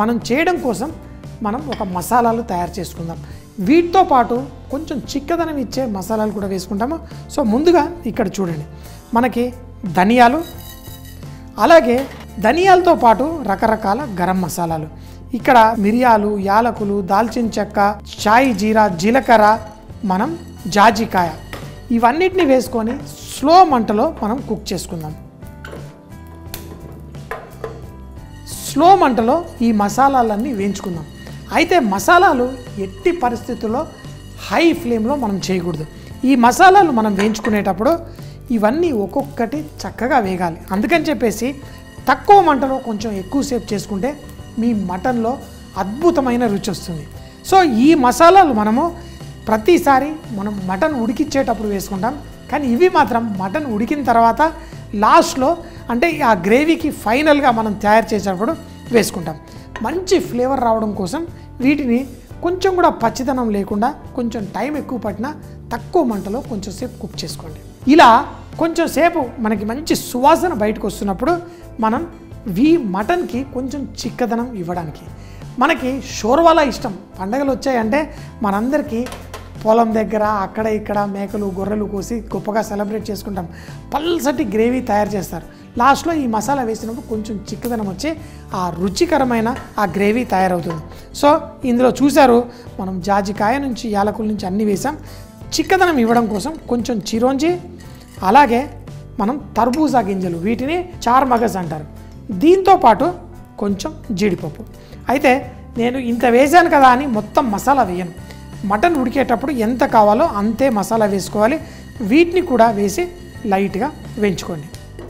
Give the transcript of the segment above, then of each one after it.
మనం చేయడం కోసం మనం ఒక మసాలాలు తయారు చేసుకుందాం వీటితో పాటు కొంచెం చిక్కదనం ఇచ్చే మసాలాలు కూడా వేసుకుంటాము సో ముందుగా ఇక్కడ చూడండి మనకి ధనియాలు అలాగే ధనియాలతో పాటు రకరకాల గరం మసాలాలు ఇక్కడ మిరియాలు యాలకులు దాల్చిన చెక్క చాయ్ జీరా జీలకర్ర మనం జాజికాయ ఇవన్నిటిని వేసుకొని స్లో మంటలో మనం కుక్ చేసుకుందాం స్లో మంటలో ఈ మసాలాలన్నీ వేయించుకుందాం అయితే మసాలాలు ఎట్టి పరిస్థితుల్లో హై ఫ్లేమ్లో మనం చేయకూడదు ఈ మసాలాలు మనం వేయించుకునేటప్పుడు ఇవన్నీ ఒక్కొక్కటి చక్కగా వేగాలి అందుకని చెప్పేసి తక్కువ మంటలో కొంచెం ఎక్కువసేపు చేసుకుంటే మీ మటన్లో అద్భుతమైన రుచి వస్తుంది సో ఈ మసాలాలు మనము ప్రతిసారి మనం మటన్ ఉడికిచ్చేటప్పుడు వేసుకుంటాం కానీ ఇవి మాత్రం మటన్ ఉడికిన తర్వాత లాస్ట్లో అంటే ఆ గ్రేవీకి ఫైనల్గా మనం తయారు చేసేటప్పుడు వేసుకుంటాం మంచి ఫ్లేవర్ రావడం కోసం వీటిని కొంచెం కూడా పచ్చిదనం లేకుండా కొంచెం టైం ఎక్కువ పట్టినా తక్కువ మంటలో కొంచెం సేపు కుక్ చేసుకోండి ఇలా కొంచెం సేపు మనకి మంచి సువాసన బయటకు వస్తున్నప్పుడు మనం వీ మటన్కి కొంచెం చిక్కదనం ఇవ్వడానికి మనకి షోర్వాలా ఇష్టం పండగలు వచ్చాయంటే మనందరికీ పొలం దగ్గర అక్కడ ఇక్కడ మేకలు గొర్రెలు కోసి గొప్పగా సెలబ్రేట్ చేసుకుంటాం పల్సటి గ్రేవీ తయారు చేస్తారు లాస్ట్లో ఈ మసాలా వేసినప్పుడు కొంచెం చిక్కదనం వచ్చి ఆ రుచికరమైన ఆ గ్రేవీ తయారవుతుంది సో ఇందులో చూశారు మనం జాజికాయ నుంచి యాలకుల నుంచి అన్నీ వేసాం చిక్కదనం ఇవ్వడం కోసం కొంచెం చిరోంజి అలాగే మనం తర్బూజా గింజలు వీటిని చార్ మగజ్ అంటారు దీంతో పాటు కొంచెం జీడిపప్పు అయితే నేను ఇంత వేసాను కదా అని మొత్తం మసాలా వేయను మటన్ ఉడికేటప్పుడు ఎంత కావాలో అంతే మసాలా వేసుకోవాలి వీటిని కూడా వేసి లైట్గా వేయించుకోండి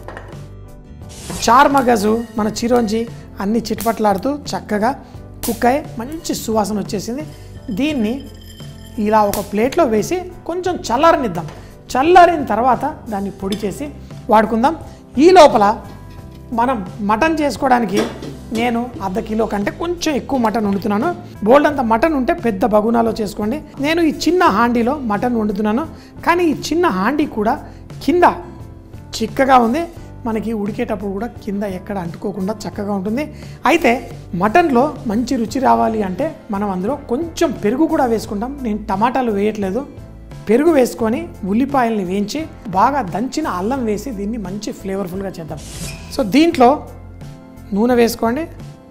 చార్ మగజు మన చిరోంజి అన్ని చిట్పట్లాడుతూ చక్కగా కుక్ అయ్యి మంచి సువాసన వచ్చేసింది దీన్ని ఇలా ఒక ప్లేట్లో వేసి కొంచెం చల్లారనిద్దాం చల్లారిన తర్వాత దాన్ని పొడి చేసి వాడుకుందాం ఈ లోపల మనం మటన్ చేసుకోవడానికి నేను అర్ధ కిలో కంటే కొంచెం ఎక్కువ మటన్ వండుతున్నాను బోల్డ్ అంత మటన్ ఉంటే పెద్ద బగునాలో చేసుకోండి నేను ఈ చిన్న హాండీలో మటన్ వండుతున్నాను కానీ ఈ చిన్న హాండీ కూడా కింద చిక్కగా ఉంది మనకి ఉడికేటప్పుడు కూడా కింద ఎక్కడ అంటుకోకుండా చక్కగా ఉంటుంది అయితే మటన్లో మంచి రుచి రావాలి అంటే మనం అందులో కొంచెం పెరుగు కూడా వేసుకుంటాం నేను టమాటాలు వేయట్లేదు పెరుగు వేసుకొని ఉల్లిపాయల్ని వేయించి బాగా దంచిన అల్లం వేసి దీన్ని మంచి ఫ్లేవర్ఫుల్గా చేద్దాం సో దీంట్లో నూనె వేసుకోండి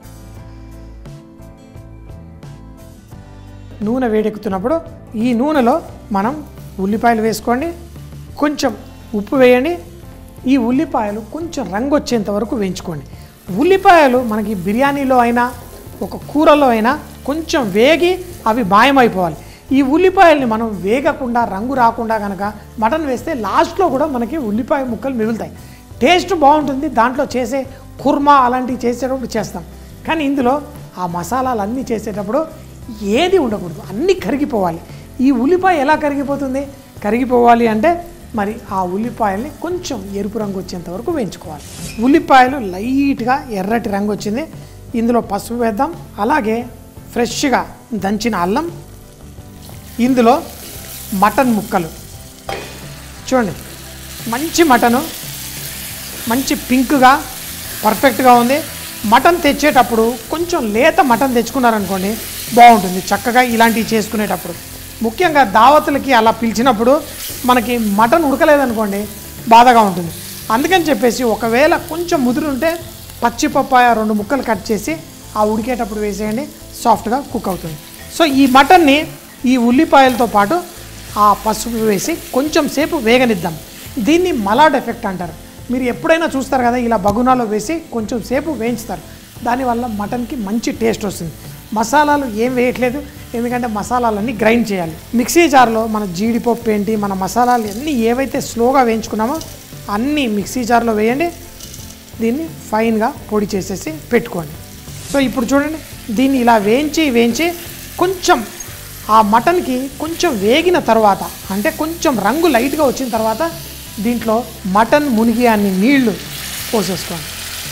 నూనె వేడెక్కుతున్నప్పుడు ఈ నూనెలో మనం ఉల్లిపాయలు వేసుకోండి కొంచెం ఉప్పు వేయండి ఈ ఉల్లిపాయలు కొంచెం రంగు వచ్చేంత వరకు వేయించుకోండి ఉల్లిపాయలు మనకి బిర్యానీలో అయినా ఒక కూరలో అయినా కొంచెం వేగి అవి మాయమైపోవాలి ఈ ఉల్లిపాయల్ని మనం వేగకుండా రంగు రాకుండా కనుక మటన్ వేస్తే లాస్ట్లో కూడా మనకి ఉల్లిపాయ ముక్కలు మిగులుతాయి టేస్ట్ బాగుంటుంది దాంట్లో చేసే కుర్మా అలాంటివి చేసేటప్పుడు చేస్తాం కానీ ఇందులో ఆ మసాలాలు అన్నీ చేసేటప్పుడు ఏది ఉండకూడదు అన్నీ కరిగిపోవాలి ఈ ఉల్లిపాయ ఎలా కరిగిపోతుంది కరిగిపోవాలి అంటే మరి ఆ ఉల్లిపాయల్ని కొంచెం ఎరుపు రంగు వచ్చేంత వరకు వేయించుకోవాలి ఉల్లిపాయలు లైట్గా ఎర్రటి రంగు వచ్చింది ఇందులో పసుపు వేద్దాం అలాగే ఫ్రెష్గా దంచిన అల్లం ఇందులో మటన్ ముక్కలు చూడండి మంచి మటను మంచి పింక్గా పర్ఫెక్ట్గా ఉంది మటన్ తెచ్చేటప్పుడు కొంచెం లేత మటన్ తెచ్చుకున్నారనుకోండి బాగుంటుంది చక్కగా ఇలాంటివి చేసుకునేటప్పుడు ముఖ్యంగా దావతులకి అలా పిలిచినప్పుడు మనకి మటన్ ఉడకలేదనుకోండి బాధగా ఉంటుంది అందుకని చెప్పేసి ఒకవేళ కొంచెం ముదురుంటే పచ్చి పప్పాయ రెండు ముక్కలు కట్ చేసి ఆ ఉడికేటప్పుడు వేసేయండి సాఫ్ట్గా కుక్ అవుతుంది సో ఈ మటన్ని ఈ ఉల్లిపాయలతో పాటు ఆ పసుపు వేసి కొంచెం సేపు వేగనిద్దాం దీన్ని మలాడ్ ఎఫెక్ట్ అంటారు మీరు ఎప్పుడైనా చూస్తారు కదా ఇలా బగునాలో వేసి కొంచెం సేపు వేయించుతారు దానివల్ల మటన్కి మంచి టేస్ట్ వస్తుంది మసాలాలు ఏం వేయట్లేదు ఎందుకంటే మసాలాలన్నీ గ్రైండ్ చేయాలి మిక్సీ జార్లో మన జీడిపప్పు ఏంటి మన మసాలాలు అన్నీ ఏవైతే స్లోగా వేయించుకున్నామో అన్నీ మిక్సీ జార్లో వేయండి దీన్ని ఫైన్గా పొడి చేసేసి పెట్టుకోండి సో ఇప్పుడు చూడండి దీన్ని ఇలా వేయించి వేయించి కొంచెం ఆ మటన్కి కొంచెం వేగిన తర్వాత అంటే కొంచెం రంగు లైట్గా వచ్చిన తర్వాత దీంట్లో మటన్ మునిగి అన్ని నీళ్లు పోసేసుకోండి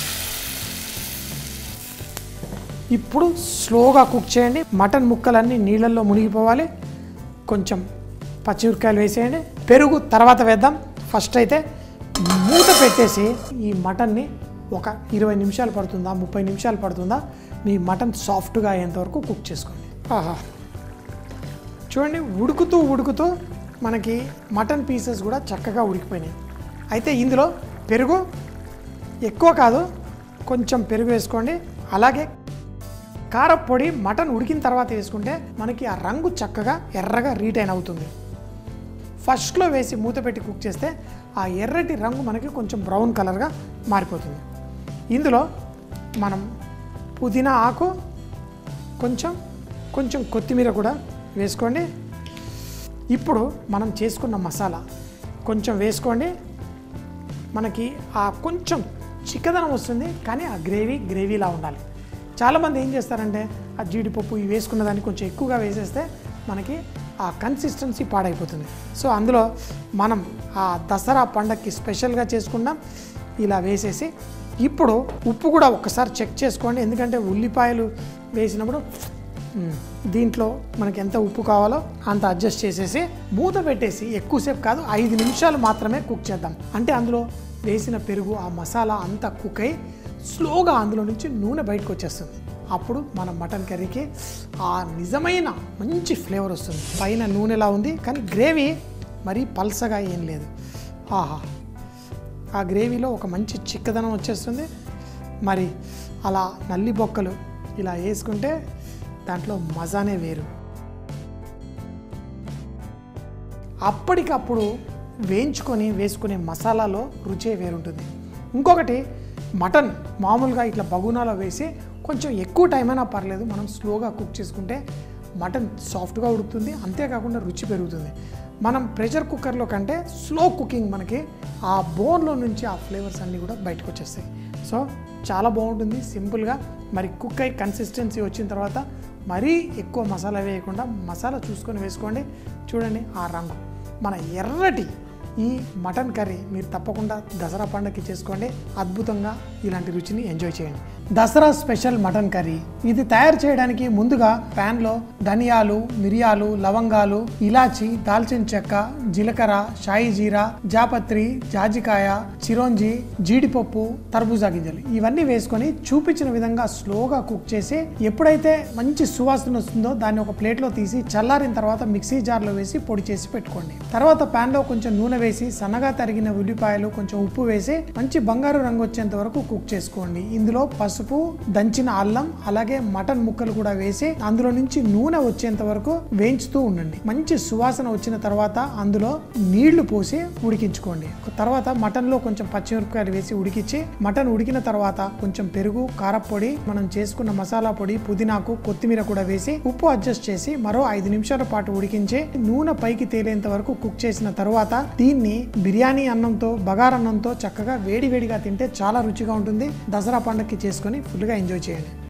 ఇప్పుడు స్లోగా కుక్ చేయండి మటన్ ముక్కలన్నీ నీళ్ళల్లో మునిగిపోవాలి కొంచెం పచ్చిమిరపకాయలు వేసేయండి పెరుగు తర్వాత వేద్దాం ఫస్ట్ అయితే మూత పెట్టేసి ఈ మటన్ని ఒక ఇరవై నిమిషాలు పడుతుందా ముప్పై నిమిషాలు పడుతుందా మీ మటన్ సాఫ్ట్గా అయ్యేంత వరకు కుక్ చేసుకోండి ఆహా చూడండి ఉడుకుతూ ఉడుకుతూ మనకి మటన్ పీసెస్ కూడా చక్కగా ఉడికిపోయినాయి అయితే ఇందులో పెరుగు ఎక్కువ కాదు కొంచెం పెరుగు వేసుకోండి అలాగే కారపొడి మటన్ ఉడికిన తర్వాత వేసుకుంటే మనకి ఆ రంగు చక్కగా ఎర్రగా రీటైన్ అవుతుంది ఫస్ట్లో వేసి మూత పెట్టి కుక్ చేస్తే ఆ ఎర్రటి రంగు మనకి కొంచెం బ్రౌన్ కలర్గా మారిపోతుంది ఇందులో మనం పుదీనా ఆకు కొంచెం కొంచెం కొత్తిమీర కూడా వేసుకోండి ఇప్పుడు మనం చేసుకున్న మసాలా కొంచెం వేసుకోండి మనకి ఆ కొంచెం చిక్కదనం వస్తుంది కానీ ఆ గ్రేవీ గ్రేవీలా ఉండాలి చాలామంది ఏం చేస్తారంటే ఆ జీడిపప్పు ఇవి వేసుకున్న దాన్ని కొంచెం ఎక్కువగా వేసేస్తే మనకి ఆ కన్సిస్టెన్సీ పాడైపోతుంది సో అందులో మనం ఆ దసరా పండగకి స్పెషల్గా చేసుకున్నాం ఇలా వేసేసి ఇప్పుడు ఉప్పు కూడా ఒక్కసారి చెక్ చేసుకోండి ఎందుకంటే ఉల్లిపాయలు వేసినప్పుడు మ్మ్. దీంట్లో మనకి ఎంత ఉప్పు కావాలో అంత అడ్జస్ట్ చేసేసి మూత పెట్టేసి ఎక్కువసేపు కాదు ఐదు నిమిషాలు మాత్రమే కుక్ చేద్దాం అంటే అందులో వేసిన పెరుగు ఆ మసాలా అంతా కుక్ అయి స్లోగా అందులో నుంచి నూనె బయటకు వచ్చేస్తుంది అప్పుడు మన మటన్ కర్రీకి ఆ నిజమైన మంచి ఫ్లేవర్ వస్తుంది పైన నూనెలా ఉంది కానీ గ్రేవీ మరీ పల్సగా ఏం లేదు ఆహా ఆ గ్రేవీలో ఒక మంచి చిక్కదనం వచ్చేస్తుంది మరి అలా నల్లి బొక్కలు ఇలా వేసుకుంటే దాంట్లో మజానే వేరు అప్పటికప్పుడు వేయించుకొని వేసుకునే మసాలాలో రుచే వేరుంటుంది ఇంకొకటి మటన్ మామూలుగా ఇట్లా బగునాలో వేసి కొంచెం ఎక్కువ టైం అయినా పర్లేదు మనం స్లోగా కుక్ చేసుకుంటే మటన్ సాఫ్ట్గా ఉడుకుతుంది అంతేకాకుండా రుచి పెరుగుతుంది మనం ప్రెషర్ కుక్కర్లో కంటే స్లో కుకింగ్ మనకి ఆ బోన్లో నుంచి ఆ ఫ్లేవర్స్ అన్నీ కూడా బయటకు వచ్చేస్తాయి సో చాలా బాగుంటుంది సింపుల్గా మరి కుక్ అయి కన్సిస్టెన్సీ వచ్చిన తర్వాత మరీ ఎక్కువ మసాలా వేయకుండా మసాలా చూసుకొని వేసుకోండి చూడండి ఆ రంగు మన ఎర్రటి ఈ మటన్ కర్రీ మీరు తప్పకుండా దసరా పండగకి చేసుకోండి అద్భుతంగా ఇలాంటి రుచిని ఎంజాయ్ చేయండి దసరా స్పెషల్ మటన్ కర్రీ ఇది తయారు చేయడానికి ముందుగా ప్యాన్లో ధనియాలు మిరియాలు లవంగాలు ఇలాచి దాల్చిన చెక్క జీలకర్ర షాయి జీరా జాపత్రి జాజికాయ చిరోంజి జీడిపప్పు తర్బూజా గింజలు ఇవన్నీ వేసుకొని చూపించిన విధంగా స్లోగా కుక్ చేసి ఎప్పుడైతే మంచి సువాసన వస్తుందో దాన్ని ఒక ప్లేట్లో తీసి చల్లారిన తర్వాత మిక్సీ జార్లో వేసి పొడి చేసి పెట్టుకోండి తర్వాత ప్యాన్ లో కొంచెం నూనె వేసి సన్నగా తరిగిన ఉల్లిపాయలు కొంచెం ఉప్పు వేసి మంచి బంగారు రంగు వచ్చేంత వరకు కుక్ చేసుకోండి ఇందులో పసుపు దంచిన అల్లం అలాగే మటన్ ముక్కలు కూడా వేసి అందులో నుంచి నూనె వచ్చేంత వరకు వేయించుతూ ఉండండి మంచి సువాసన వచ్చిన తర్వాత అందులో నీళ్లు పోసి ఉడికించుకోండి తర్వాత మటన్ లో కొంచెం పచ్చిమిరపకాయలు వేసి ఉడికించి మటన్ ఉడికిన తర్వాత కొంచెం పెరుగు కారపొడి మనం చేసుకున్న మసాలా పొడి పుదీనాకు కొత్తిమీర కూడా వేసి ఉప్పు అడ్జస్ట్ చేసి మరో ఐదు నిమిషాల పాటు ఉడికించి నూనె పైకి తేలేంత వరకు కుక్ చేసిన తర్వాత దీన్ని బిర్యానీ అన్నంతో బగార్ అన్నంతో చక్కగా వేడి వేడిగా తింటే చాలా రుచిగా ఉంటుంది దసరా పండగకి చేసుకొని ఫుల్గా ఎంజాయ్ చేయండి